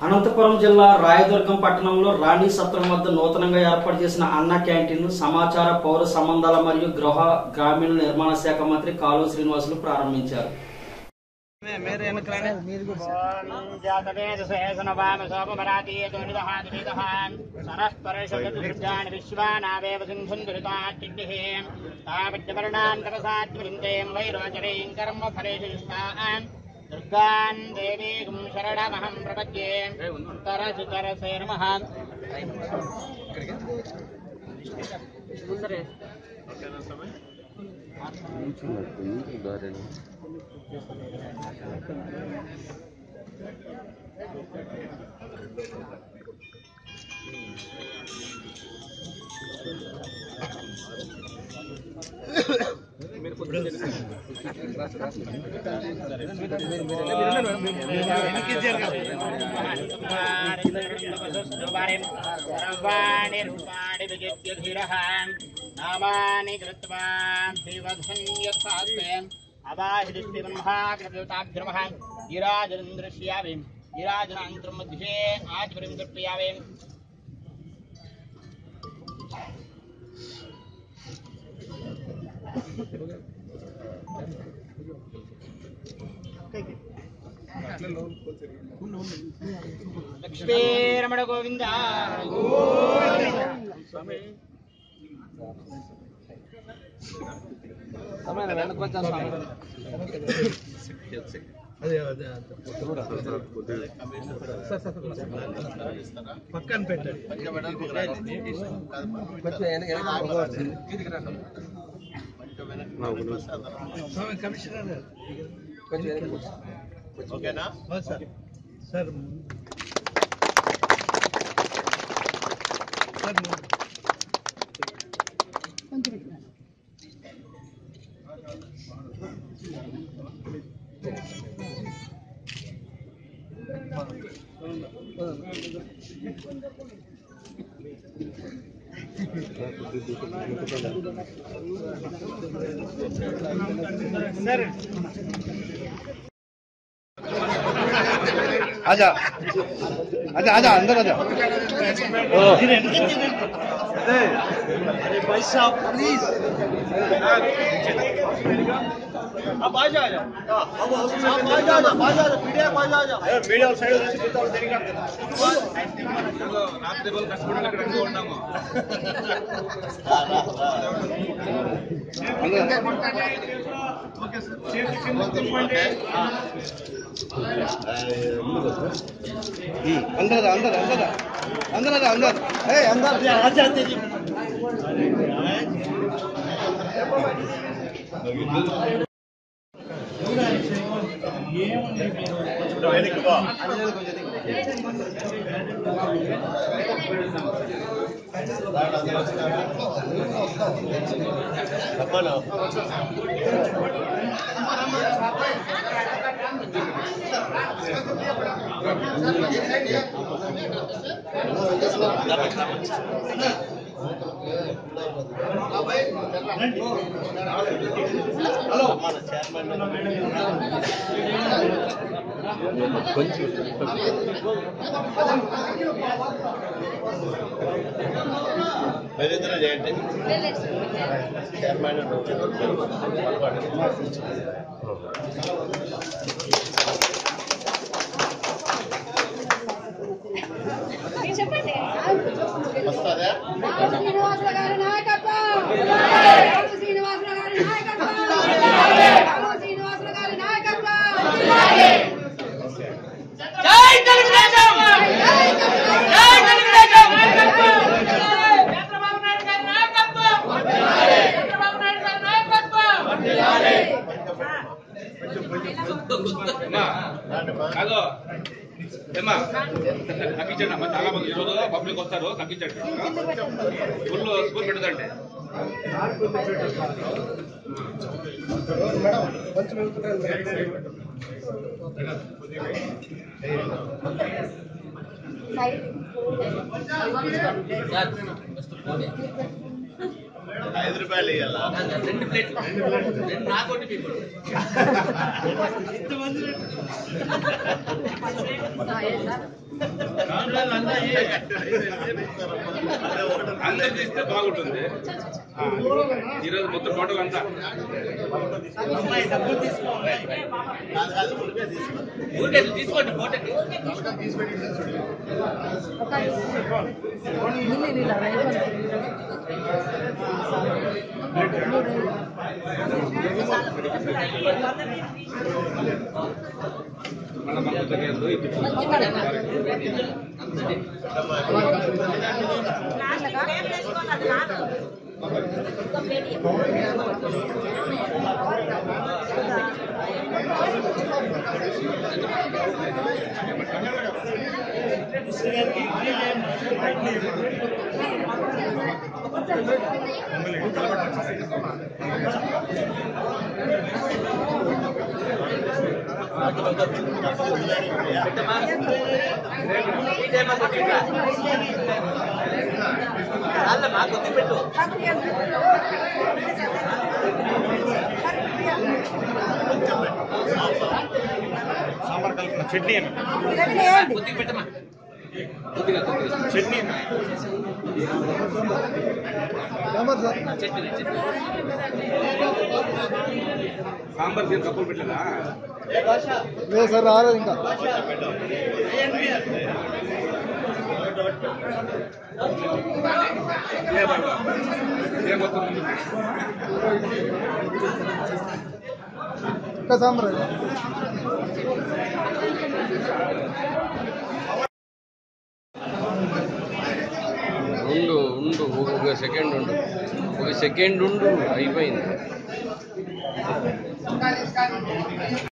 అనంతపురం జిల్లా రాయదుర్గం పట్టణంలో రాణి సత్రం వద్ద నూతనంగా ఏర్పాటు చేసిన అన్న క్యాంటీన్ సమాచార పౌర సంబంధాల మరియు గృహ గ్రామీణ నిర్మాణ శాఖ మంత్రి కాలువ శ్రీనివాసులు ప్రారంభించారు దుర్గాన్ దేవీం శరణమహం ప్రపద్యే తరసు తరసే నమః సర్వాణి రూపాణి విజిత్య ధీరః నామాని కృత్వా శ్రీవధన్యసాత్మే అవాహిదిష్టిబ్రహ్మాగ్రతాభ్రమః గిరాజనందృశ్యామి గిరాజనాంతరం మధ్యే ఆజ్వరం దర్పయామి లక్ష్మీరమణ గోవింద పక్కన పెట్టండి స్వామి కమిషనర్ గారు. ఓకేనా అవును సార్ సార్ సార్ आजा आजा आजा अंदर आजा भाई साहब प्लीज अब आ जा अब आ जा आ जा मीडिया आ जा आ जा मीडिया సైడ్ నుంచి కూర్చోవాలి సరిగా రాత్రి బల్ కష్టపడి అక్కడ ఉన్నాము अंदर अंदर अंदर अंदर अंदर ए अंदर आ जाते जी మీరిద్దరూ చేయండి చైర్మన్ చెప్పండి వస్తుందా శ్రీనివాసుల గారి నాయకత్వం రాము శ్రీనివాసుల గారి నాయకత్వం రాము శ్రీనివాసుల గారి నాయకత్వం జై తెలుగుదేశం జై తెలుగుదేశం చంద్రబాబు నాయుడు గారి నాయకత్వం చంద్రబాబు నాయుడు గారి నాయకత్వం కాదు ఏమా తగ్గించండి అమ్మా చాలా మంది ఈరోజు పబ్లిక్ వస్తారు తగ్గించండి స్కూల్ స్కూల్ పెట్టదండి ఐదు రూపాయలు ఇవ్వాలా రెండు ప్లేట్లు రెండు నాకొట్టి మీకు అందరు తీస్తే బాగుంటుంది ఆ, ఈరోజు మొత్తం టోటల్ అంతా ఊరికే తీసుకోండి ఫోటోకి మళ్ళీ మాకు తెలియదు ఇది పెట్టు సాంబార్ కలుపుకున్న చట్నీ ఏమి కొద్దిగా పెట్టమా కొద్దిగా కొద్దిగా చట్నీ చట్నీ చట్నీ సాంబార్ దీని కప్పులు పెట్టలేదా లేదు సార్ రాలేదు ఇంకా ఏ బాబా ఏ మొత్తం ముందుకు. ఇంకా సాంబార్ ఉండు ఉండు ఒక సెకండ్ ఉండు ఒక సెకండ్ ఉండు అయిపోయింది